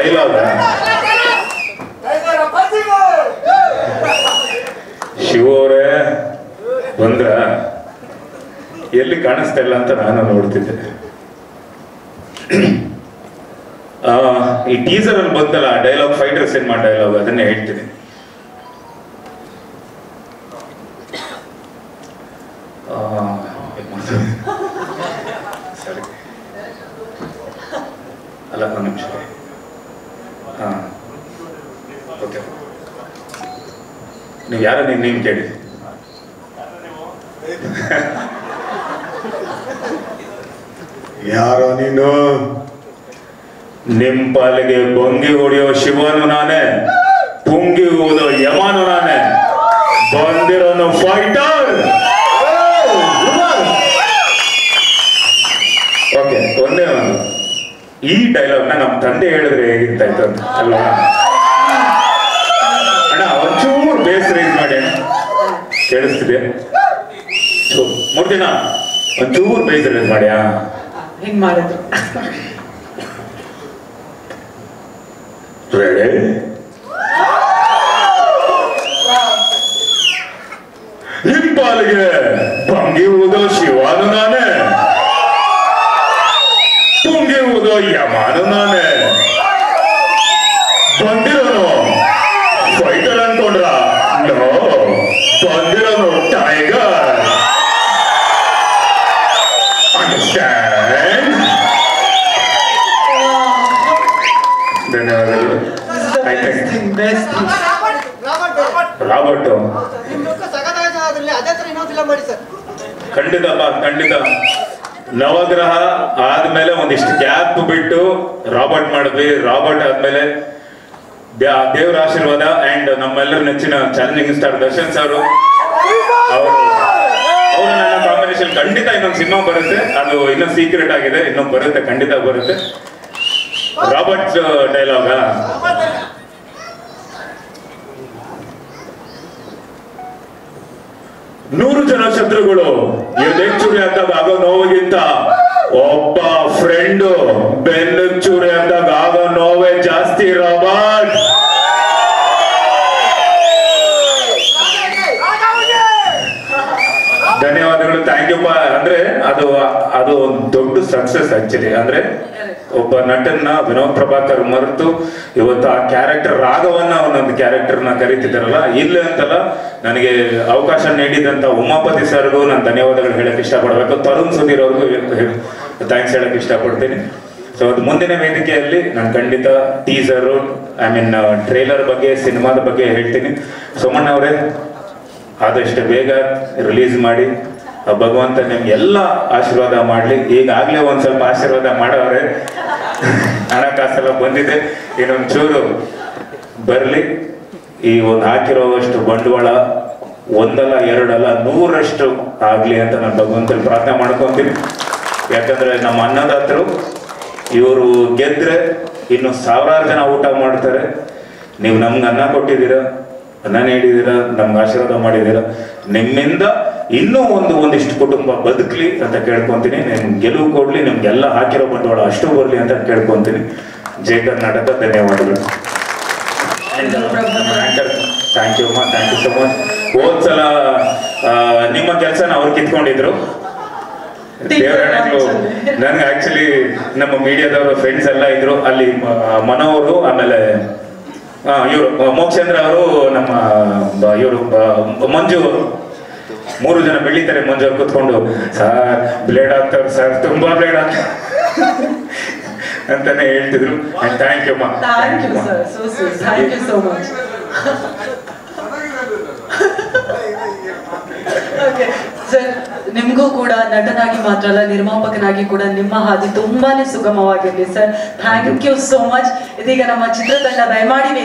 ಡೈಲಾಗ ಶಿವ ಅವರೇ ಬಂದ್ರ ಎಲ್ಲಿ ಕಾಣಿಸ್ತಾ ಇಲ್ಲ ಅಂತ ನಾನು ನೋಡ್ತಿದ್ದೆ ಆ, ಈ ಟೀಸರ್ ಅಲ್ಲಿ ಬಂತಲ್ಲ ಡೈಲಾಗ್ ಫೈಟರ್ ಸಿನಿಮಾ ಡೈಲಾಗ್ ಅದನ್ನೇ ಹೇಳ್ತೀನಿ ಆ, ಏನ್ ಮಾಡ್ತಾರೆ? ಸರಿ ಅಲ್ಲ ಒಂದು ನಿಮಿಷ ಹಾ ಓಕೆ ನೀವು ಯಾರ ನೀವು ನೀವು ಕೇಳಿ ಯಾರೋ ನೀನು ನಿಮ್ ಪಾಲಿಗೆ ಬೊಂಗಿ ಹೊಡೆಯೋ ಶಿವನು ನಾನೇ ಪುಂಗಿ ಊದೋ ಯಮನು ನಾನೇ ಬಂದಿರೋನು ಫೈಟರ್ ಓಕೆ ಒಂದೇ ಒಂದು ಈ ಡೈಲಾಗ್ನ ನಮ್ಮ ತಂದೆ ಹೇಳಿದ್ರೆ ಹೇಗಿರ್ತಾ ಇತ್ತು ಅಂತ ಅಲ್ವಾ ಅಣ್ಣ ಒಂಚೂರು ಬೇಸ್ ರೈಸ್ ಮಾಡಿ ಅಣ್ಣ. ಕೇಳಿಸ್ತಿದೆ ಥು, ಮೂರ್ತಿನ ಒಂಚೂರು ಬೇಸ್ ರೈಸ್ ಮಾಡ್ಯಾ ಹಿಂಗ್ ಮಾಡಿದ್ರು ರೆಡಿ ನಿಮ್ ಪಾಲಿಗೆ ಭಂಗಿ ಊದೋ ಶಿವಾನು ನಾನೇ ಪುಂಗಿ ಊದೋ ಯಮಾನು ನಾನೇ ಬಂದಿರೋನು ಫೈಟರ್ ಅನ್ಕೊಂಡ್ರ ನೋ ಬಂದಿರೋನು ಟೈಗರ್ ಅಂಡರ್ಸ್ಟ್ಯಾಂಡ್ ಧನ್ಯವಾದಗಳು ಆಯ್ತು ಬೆಸ್ಟ್ ರಾಬರ್ಟ್ ನಿಮ್ ಲುಕ್ ಸಖತ್ತಾಗಿದೆ ಅದ್ರಲ್ಲಿ ಅದೇ ತರ ಇನ್ನೊಂದು ಫಿಲಂ ಮಾಡಿ ಸರ್ ಖಂಡಿತಪ್ಪ ಖಂಡಿತ ನವಗ್ರಹ ಆದ್ಮೇಲೆ ಒಂದಿಷ್ಟು ಗ್ಯಾಪ್ ಬಿಟ್ಟು ರಾಬರ್ಟ್ ಮಾಡಿದ್ವಿ ರಾಬರ್ಟ್ ಆದ್ಮೇಲೆ ದ್ಯಾ- ದೇವ್ರ ಆಶೀರ್ವಾದ ಅಂಡ್ ನಮ್ಮೆಲ್ಲರ ನೆಚ್ಚಿನ ಚಾಲೆಂಜಿಂಗ್ ಸ್ಟಾರ್ ದರ್ಶನ್ ಸರ್ ಅವರು ಅವರು ನನ್ನ ಕಾಂಬಿನೇಷನ್ ಖಂಡಿತ ಇನ್ನೊಂದು ಸಿನಿಮಾ ಬರುತ್ತೆ ಅದು ಇನ್ನೂ ಸೀಕ್ರೆಟ್ ಆಗಿದೆ ಇನ್ನೊಂದು ಬರುತ್ತೆ ಖಂಡಿತ ಬರುತ್ತೆ ರಾಬರ್ಟ್ ಡೈಲಾಗ ನೂರು ಜನ ಶತ್ರುಗಳು ಎದೆಚ್ಚುರಿ ಅಂದಾಗ ಆಗೋ ನೋವಿಗಿಂತ ಒಬ್ಬ ಫ್ರೆಂಡು ಬೆನ್ನುಚ್ಚುರಿ ಅಂದಾಗ ಆಗೋ ನೋವೇ ಜಾಸ್ತಿ ರಾಬರ್ಟ್ ಧನ್ಯವಾದಗಳು ಥ್ಯಾಂಕ್ ಯು ಅಂದ್ರೆ ಅದು ಅದು ಒಂದು ದೊಡ್ಡ ಸಕ್ಸಸ್ ಆಕ್ಚುಲಿ ಅಂದ್ರೆ ಒಬ್ಬ ನಟನ್ನ ವಿನೋದ್ ಪ್ರಭಾಕರ್ ಮರೆತು ಇವತ್ತು ಆ ಕ್ಯಾರೆಕ್ಟರ್ ರಾಗವನ್ನ ಒಂದೊಂದು ಕ್ಯಾರೆಕ್ಟರ್ನ ಕರೀತಿದ್ದಾರಲ್ಲ ಇಲ್ಲ ಅಂತಲ್ಲ ನನಗೆ ಅವಕಾಶ ನೀಡಿದಂತ ಉಮಾಪತಿ ಸರ್ಗೂ ನಾನು ಧನ್ಯವಾದಗಳು ಹೇಳಕ್ ಇಷ್ಟಪಡ್ಬೇಕು ತರುಣ್ ಸುಧೀರ್ ಅವ್ರಿಗೂ ಥ್ಯಾಂಕ್ಸ್ ಹೇಳಕ್ ಇಷ್ಟಪಡ್ತೀನಿ ಸೊ ಅದು ಮುಂದಿನ ವೇದಿಕೆಯಲ್ಲಿ ನಾನು ಖಂಡಿತ ಟೀಸರು ಐ ಮೀನ್ ಟ್ರೇಲರ್ ಬಗ್ಗೆ ಸಿನಿಮಾದ ಬಗ್ಗೆ ಹೇಳ್ತೀನಿ ಸೋಮಣ್ಣ ಅವರೇ ಆದಷ್ಟು ಬೇಗ ರಿಲೀಸ್ ಮಾಡಿ ಆ ಭಗವಂತ ನಿಮ್ಗೆ ಎಲ್ಲ ಆಶೀರ್ವಾದ ಮಾಡಲಿ ಈಗಾಗಲೇ ಒಂದು ಸ್ವಲ್ಪ ಆಶೀರ್ವಾದ ಮಾಡವ್ರೆ ಹಣಕಾಸೆಲ್ಲ ಬಂದಿದೆ ಇನ್ನೊಂದು ಚೂರು ಬರಲಿ ಈ ಒಂದು ಹಾಕಿರೋವಷ್ಟು ಬಂಡವಾಳ ಒಂದಲ್ಲ ಎರಡಲ್ಲ ನೂರಷ್ಟು ಆಗಲಿ ಅಂತ ನಾನು ಭಗವಂತಲ್ಲಿ ಪ್ರಾರ್ಥನೆ ಮಾಡ್ಕೊಂತೀನಿ ಯಾಕಂದ್ರೆ ನಮ್ಮ ಅನ್ನದಾತರು ಇವರು ಗೆದ್ರೆ ಇನ್ನು ಸಾವಿರಾರು ಜನ ಊಟ ಮಾಡ್ತಾರೆ ನೀವು ನಮ್ಗೆ ಅನ್ನ ಕೊಟ್ಟಿದ್ದೀರಾ ಅನ್ನ ನೀಡಿದ್ದೀರಾ ನಮ್ಗೆ ಆಶೀರ್ವಾದ ಮಾಡಿದ್ದೀರಾ ನಿಮ್ಮಿಂದ ಇನ್ನೂ ಒಂದು ಒಂದಿಷ್ಟು ಕುಟುಂಬ ಬದುಕಲಿ ಅಂತ ಕೇಳ್ಕೊಂತೀನಿ ನಿಮ್ಗೆ ಗೆಲುವು ಕೊಡ್ಲಿ ನಿಮ್ಗೆಲ್ಲ ಹಾಕಿರೋ ಬಂಡವಾಳ ಅಷ್ಟು ಬರಲಿ ಅಂತ ಕೇಳ್ಕೊಂತೀನಿ ಜೈ ಕರ್ನಾಟಕ ಧನ್ಯವಾದಗಳು ಥ್ಯಾಂಕ್ ಯು ಅಮ್ಮ ಥ್ಯಾಂಕ್ ಯು ಸೊ ಮಚ್ ಹೋದ್ಸಲ ಆ, ನಿಮ್ಮ ಕೆಲಸನ ಅವ್ರು ಕಿತ್ಕೊಂಡಿದ್ರು ದೇವರಣ್ಣಗಳು ನನ್ಗೆ ಆಕ್ಚುಲಿ ನಮ್ಮ ಮೀಡಿಯಾದವರು ಫ್ರೆಂಡ್ಸ್ ಎಲ್ಲ ಇದ್ರು ಅಲ್ಲಿ ಮ- ಮನೋವರು ಆಮೇಲೆ ಇವರು ಮೋಕ್ಷೇಂದ್ರ ಅವರು ನಮ್ಮ ಇವರು ಮಂಜು ಅವರು ಮೂರು ಜನ ಬೆಳಿತಾರೆ ಮಂಜು ಅವ್ರು ಕೂತ್ಕೊಂಡು ಸರ್ ಬ್ಲೇಡ್ ಆಗ್ತಾರೆ ಸರ್ ತುಂಬಾ ಬ್ಲೇಡ್ ಆಗ್ತಾರೆ ಅಂತಾನೆ ಹೇಳ್ತಿದ್ರು ಥ್ಯಾಂಕ್ ಯು ಅಮ್ಮ thank you sir so sweet thank you so much okay sir ನಿಮಗೂ ಕೂಡ ನಟನಾಗಿ ಮಾತ್ರ ಅಲ್ಲ ನಿರ್ಮಾಪಕನಾಗಿ ಕೂಡ ನಿಮ್ಮ ಹಾದಿ ತುಂಬಾನೇ ಸುಗಮವಾಗಿರಲಿ sir thank you so much ಇದೀಗ ನಮ್ಮ ಚಿತ್ರತಂಡ ದಯಮಾಡಿ